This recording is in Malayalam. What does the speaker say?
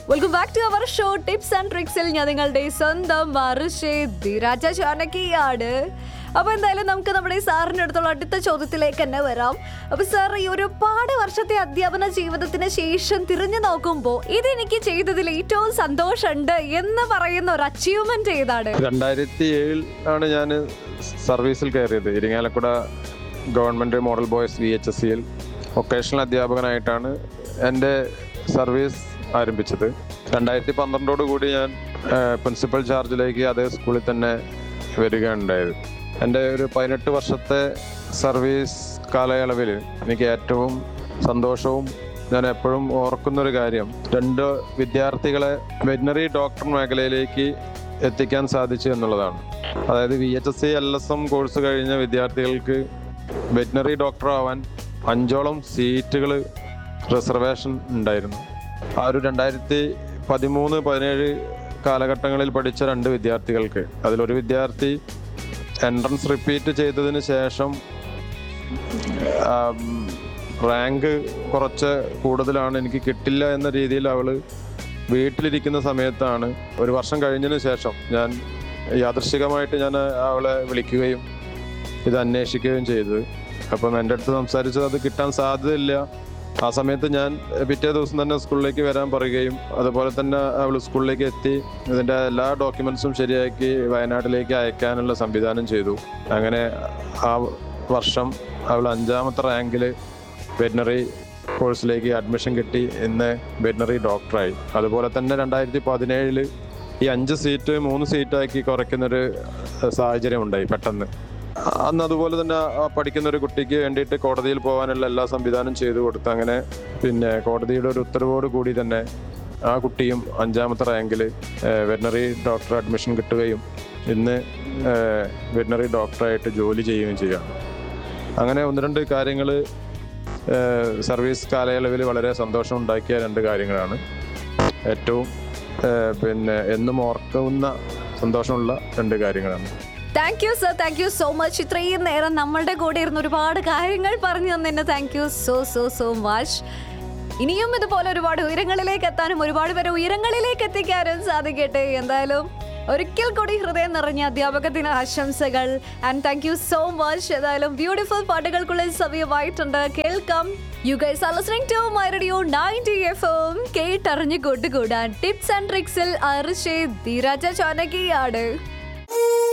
welcome back to our show tips and ട്രിക്സിൽ ഞാൻ നിങ്ങളുടെ സ്വന്തം വർഷേ ധിരാജ ചാനകിയാണ് അപ്പോൾ എന്തായാലും നമുക്ക് നമ്മുടെ ഈ സാറിൻ്റെ അടുത്തുള്ള അടുത്ത ചോദ്യത്തിലേക്ക് തന്നെ വരാം അപ്പോൾ സാർ ഈ ഒരുപാട് വർഷത്തെ അധ്യാപന ജീവിതത്തിന് ശേഷം തിരിഞ്ഞു നോക്കുമ്പോൾ ഇതെനിക്ക് ചെയ്തതിൽ ഏറ്റവും സന്തോഷമുണ്ട് എന്ന് പറയുന്ന ഒരു അച്ചീവ്മെന്റ് ഏതാണ് രണ്ടായിരത്തി ഏഴിൽ ആണ് ഞാൻ സർവീസിൽ കയറിയത് Irinjalakuda government model boys V H S സിയിൽ വൊക്കേഷണൽ അധ്യാപകനായിട്ടാണ് എൻ്റെ സർവീസ് ആരംഭിച്ചത് രണ്ടായിരത്തി പന്ത്രണ്ടോട് കൂടി ഞാൻ പ്രിൻസിപ്പൽ ചാർജിലേക്ക് അതേ സ്കൂളിൽ തന്നെ വരികയുണ്ടായത് എൻ്റെ ഒരു പതിനെട്ട് വർഷത്തെ സർവീസ് കാലയളവിൽ എനിക്ക് ഏറ്റവും സന്തോഷവും ഞാൻ എപ്പോഴും ഓർക്കുന്നൊരു കാര്യം രണ്ട് വിദ്യാർത്ഥികളെ വെറ്റിനറി ഡോക്ടർ മേഖലയിലേക്ക് എത്തിക്കാൻ സാധിച്ചു എന്നുള്ളതാണ് അതായത് V H S C L S M course കഴിഞ്ഞ വിദ്യാർത്ഥികൾക്ക് വെറ്റിനറി ഡോക്ടർ ആവാൻ അഞ്ചോളം സീറ്റുകൾ റിസർവേഷൻ ഉണ്ടായിരുന്നു ആ ഒരു രണ്ടായിരത്തി പതിമൂന്ന് പതിനേഴ് കാലഘട്ടങ്ങളിൽ പഠിച്ച രണ്ട് വിദ്യാർത്ഥികൾക്ക് അതിലൊരു വിദ്യാർത്ഥി എൻട്രൻസ് റിപ്പീറ്റ് ചെയ്തതിന് ശേഷം ആം, റാങ്ക് കുറച്ച് കൂടുതലാണ് എനിക്ക് കിട്ടില്ല എന്ന രീതിയിൽ അവൾ വീട്ടിലിരിക്കുന്ന സമയത്താണ് ഒരു വർഷം കഴിഞ്ഞതിന് ശേഷം ഞാൻ യാദൃശികമായിട്ട് ഞാൻ അവളെ വിളിക്കുകയും ഇത് അന്വേഷിക്കുകയും ചെയ്തത് അപ്പം എൻ്റെ അടുത്ത് സംസാരിച്ചത് അത് കിട്ടാൻ സാധ്യതയില്ല ആ സമയത്ത് ഞാൻ പിറ്റേ ദിവസം തന്നെ സ്കൂളിലേക്ക് വരാൻ പറയുകയും അതുപോലെ തന്നെ അവൾ സ്കൂളിലേക്ക് എത്തി ഇതിൻ്റെ എല്ലാ ഡോക്യുമെൻസും ശരിയാക്കി വയനാട്ടിലേക്ക് അയക്കാനുള്ള സംവിധാനം ചെയ്തു അങ്ങനെ ആ വർഷം അവൾ അഞ്ചാമത്തെ റാങ്കിൽ വെറ്റിനറി കോഴ്സിലേക്ക് അഡ്മിഷൻ കിട്ടി ഇന്ന് വെറ്റിനറി ഡോക്ടറായി അതുപോലെ തന്നെ രണ്ടായിരത്തി പതിനേഴില് ഈ അഞ്ച് സീറ്റ് മൂന്ന് സീറ്റാക്കി കുറയ്ക്കുന്നൊരു സാഹചര്യം ഉണ്ടായി പെട്ടെന്ന് അന്ന് അതുപോലെ തന്നെ ആ പഠിക്കുന്ന ഒരു കുട്ടിക്ക് വേണ്ടിയിട്ട് കോടതിയിൽ പോകാനുള്ള എല്ലാ സംവിധാനം ചെയ്തു കൊടുത്ത് അങ്ങനെ പിന്നെ കോടതിയുടെ ഒരു ഉത്തരവോട് കൂടി തന്നെ ആ കുട്ടിയും അഞ്ചാമത്തെ റാങ്കിൽ വെറ്റിനറി ഡോക്ടർ അഡ്മിഷൻ കിട്ടുകയും ഇന്ന് വെറ്റിനറി ഡോക്ടറായിട്ട് ജോലി ചെയ്യുകയും ചെയ്യുകയാണ് അങ്ങനെ ഒന്ന് രണ്ട് കാര്യങ്ങൾ സർവീസ് കാലയളവിൽ വളരെ സന്തോഷം ഉണ്ടാക്കിയ രണ്ട് കാര്യങ്ങളാണ് ഏറ്റവും ഏഹ്, പിന്നെ എന്നും ഓർക്കുന്ന സന്തോഷമുള്ള രണ്ട് കാര്യങ്ങളാണ് thank you sir thank you so much ഇത്രയും നേരം നമ്മളുടെ കൂടെ ഇരുന്ന് ഒരുപാട് കാര്യങ്ങൾ പറഞ്ഞു തന്നെ thank you so so so much ഇനിയും ഇതുപോലെ ഒരുപാട് ഉയരങ്ങളിലേക്ക് എത്താനും ഒരുപാട് പേരെ ഉയരങ്ങളിലേക്ക് എത്തിക്കാനും സാധിക്കട്ടെ എന്തായാലും ഒരിക്കൽ കൂടി ഹൃദയം നിറഞ്ഞ അധ്യാപക ദിന ആശംസകൾ and thank you so much ഏതായാലും ബ്യൂട്ടിഫുൾ പാട്ടുകൾക്കുള്ളിൽ സമയമായിട്ടുണ്ട് കേൾക്കാം you guys are listening to my radio 90 F M കേട്ടറിഞ്ഞു കൊണ്ടുകൂടാൻ ടിപ്സ് ആൻഡ് ട്രിക്സിൽ അർഷേ ധീരാജ ചാനകിയാണ്